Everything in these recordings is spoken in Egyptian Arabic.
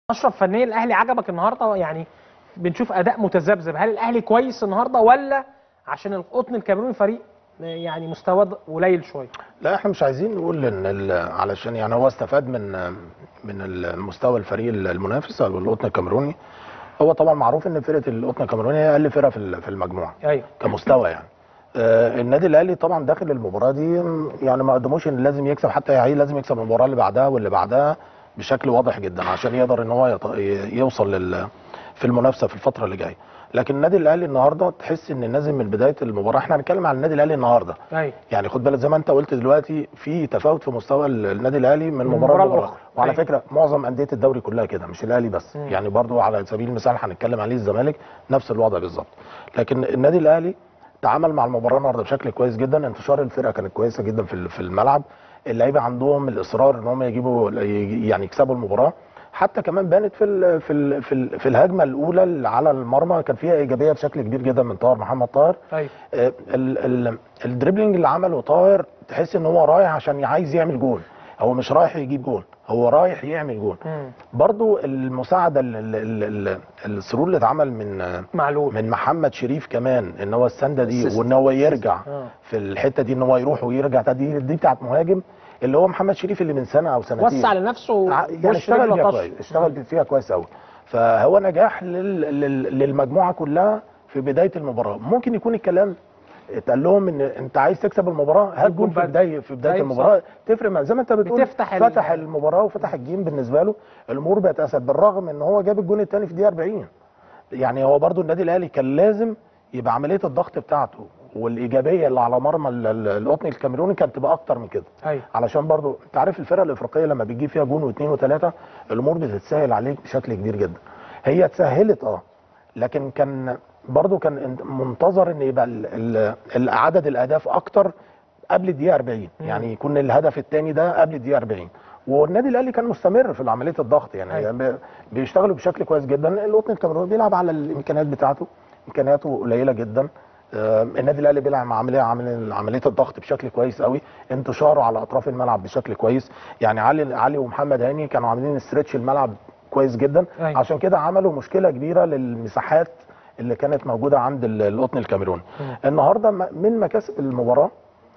اشرف فنيا الاهلي عجبك النهارده يعني بنشوف اداء متذبذب هل الاهلي كويس النهارده ولا عشان القطن الكاميروني فريق يعني مستواه قليل شويه لا احنا مش عايزين نقول ان ال- علشان يعني هو استفاد من من المستوى الفريق المنافس او القطن الكاميروني هو طبعا معروف ان فرقه القطن الكاميروني هي اقل فرقه في ال- في المجموعه ايوه كمستوى يعني آه النادي الاهلي طبعا داخل المباراه دي م، يعني ما قدموش ان لازم يكسب حتى يعني لازم يكسب المباراه اللي بعدها واللي بعدها بشكل واضح جدا عشان يقدر ان هو يط- ي- يوصل لل في المنافسه في الفتره اللي جايه لكن النادي الاهلي النهارده تحس ان نازل من بدايه المباراه احنا هنتكلم عن النادي الاهلي النهارده ايوه يعني خد بالك زي ما انت قلت دلوقتي في تفاوت في مستوى ال- النادي الاهلي من من مباراه مباراة لمباراه لأخرى. وعلى أيوة. فكره معظم انديه الدوري كلها كده مش الاهلي بس مم. يعني برضو على سبيل المثال هنتكلم عليه الزمالك نفس الوضع بالظبط لكن النادي الاهلي تعامل مع المباراه النهارده بشكل كويس جدا انتشار الفرقه كانت كويسه جدا في ال- في الملعب اللعيبه عندهم الاصرار ان هم يجيبوا يعني يكسبوا المباراه حتى كمان بانت في ال في ال في, ال في الهجمه الاولى اللي على المرمى كان فيها ايجابيه بشكل كبير جدا من طاهر محمد طاهر ايوه آه، ال- ال- الدريبلينج اللي عمله طاهر تحس ان هو رايح عشان عايز يعمل جول هو مش رايح يجيب جول هو رايح يعمل جول مم. برضو المساعده ال- ال- ال- ال- السرور اللي اتعمل من آه، معلول من محمد شريف كمان ان هو السنده دي السيستم. وان هو يرجع آه. في الحته دي ان هو يروح ويرجع دي دي بتاعت مهاجم اللي هو محمد شريف اللي من سنه او سنتين وسع لنفسه ع- يعني اشتغل فيها كويس اشتغل فيها كويس قوي فهو نجاح لل... لل... للمجموعه كلها في بدايه المباراه ممكن يكون الكلام اتقال لهم ان انت عايز تكسب المباراه هات جول في بدري. بدايه في بدايه أيوة المباراه تفرق مع زي ما انت بتقول بتفتح ال- فتح المباراه وفتح الجيم بالنسبه له الامور بقت اسهل بالرغم ان هو جاب الجون الثاني في دقيقه 40 يعني هو برضو النادي الاهلي كان لازم يبقى عمليه الضغط بتاعته والايجابيه اللي على مرمى ال- ال- القطن الكاميروني كانت تبقى اكتر من كده ايوه علشان برضو انت عارف الفرق الافريقيه لما بتجيب فيها جون واثنين وثلاثه الامور بتتسهل عليك بشكل كبير جدا هي اتسهلت اه لكن كان برضو كان انت- منتظر ان يبقى ال- ال- ال- عدد الاهداف اكتر قبل الدقيقه 40 مم. يعني يكون الهدف الثاني ده قبل الدقيقه 40 والنادي الاهلي كان مستمر في عمليه الضغط يعني أيوة. ب- بيشتغلوا بشكل كويس جدا القطن الكاميروني بيلعب على الامكانيات بتاعته امكانياته قليله جدا آه، النادي الاهلي بيلعب مع عمليه عمليه عمليه الضغط بشكل كويس قوي انتشاره على اطراف الملعب بشكل كويس يعني علي علي ومحمد هاني كانوا عاملين استرتش الملعب كويس جدا أيوة. عشان كده عملوا مشكله كبيره للمساحات اللي كانت موجوده عند ال- القطن الكاميروني مم. النهارده م- من مكاسب المباراه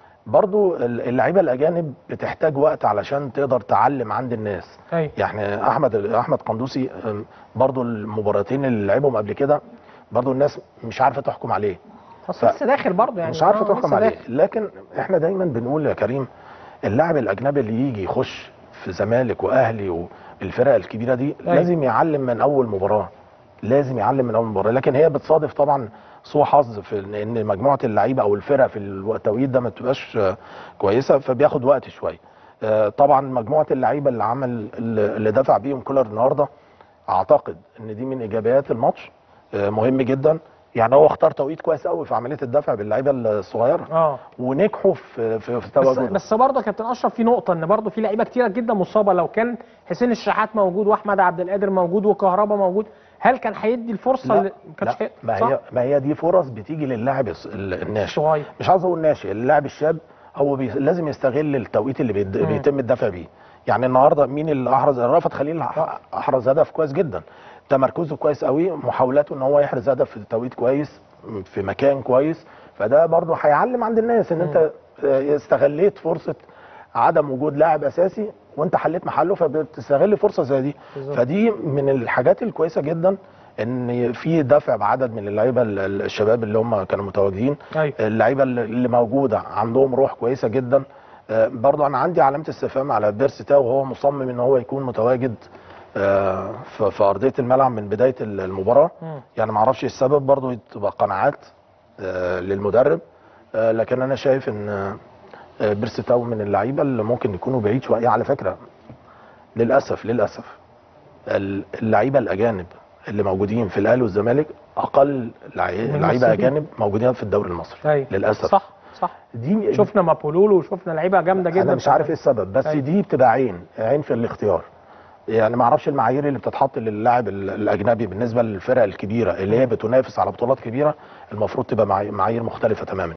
برضو ال- اللعيبه الاجانب بتحتاج وقت علشان تقدر تعلم عند الناس ايوه يعني احمد احمد قندوسي أم، برضو المباراتين اللي لعبهم قبل كده برضو الناس مش عارفه تحكم عليه بس لسه داخل برضه يعني مش عارفه آه، تحكم لسه عليه داخل. لكن احنا دايما بنقول يا كريم اللاعب الاجنبي اللي يجي يخش في زمالك واهلي والفرق الكبيره دي أيوة. لازم يعلم من اول مباراه لازم يعلم من اول مباراه لكن هي بتصادف طبعا سوء حظ في ان إن مجموعه اللعيبه او الفرق في التوقيت ده ما بتبقاش آه، كويسه فبياخد وقت شويه آه، طبعا مجموعه اللعيبه اللي عمل اللي اللي دفع بيهم كولر النهارده اعتقد ان دي من ايجابيات الماتش آه، مهم جدا يعني هو اختار توقيت كويس قوي في عمليه الدفع باللعيبه الصغيره اه ونجحوا في في, في بس تواجدهم بس برضه يا كابتن اشرف في نقطه ان برضه في لعيبه كتيره جدا مصابه لو كان حسين الشحات موجود واحمد عبد القادر موجود وكهربا موجود هل كان هيدي الفرصه لا, اللي ما كانش لا هي- ما صح؟ هي ما هي دي فرص بتيجي للاعب الص- ال- الناشئ صغير مش عاوز اقول ناشئ اللاعب الشاب هو بي لازم يستغل التوقيت اللي بيد... مم. بيتم الدفع بيه يعني النهارده مين اللي احرز رافت خليل ح- احرز هدف كويس جدا تمركزه كويس قوي محاولاته ان هو يحرز هدف في توقيت كويس في مكان كويس فده برضه هيعلم عند الناس ان انت آه، استغليت فرصه عدم وجود لاعب اساسي وانت حليت محله فبتستغل فرصه زي دي بالظبط. فدي من الحاجات الكويسه جدا ان في دفع بعدد من اللعيبه ال- ال- الشباب اللي هم كانوا متواجدين ايوه اللعيبه اللي اللي موجوده عندهم روح كويسه جدا آه، برضو انا عندي علامه استفهام على بيرسي تاو وهو مصمم ان هو يكون متواجد آه، في في ارضيه الملعب من بدايه ال- المباراه مم. يعني ما اعرفش السبب برضو تبقى قناعات آه، للمدرب آه، لكن انا شايف ان آه، بيرسي تاو من اللعيبه اللي ممكن يكونوا بعيد شويه على فكره للاسف للاسف ال- اللعيبه الاجانب اللي موجودين في الاهلي والزمالك اقل لعي- من لعيبه المصريين. اجانب موجودين في الدوري المصري ايوه للاسف صح صح دي شفنا مابولولو وشفنا لعيبه جامده جدا انا مش عارف ايه السبب بس أيوة. دي بتبقى عين عين في الاختيار يعني ما اعرفش المعايير اللي بتتحط للاعب ال- الاجنبي بالنسبه للفرق الكبيره اللي هي بتنافس على بطولات كبيره المفروض تبقى معاي- معايير مختلفه تماما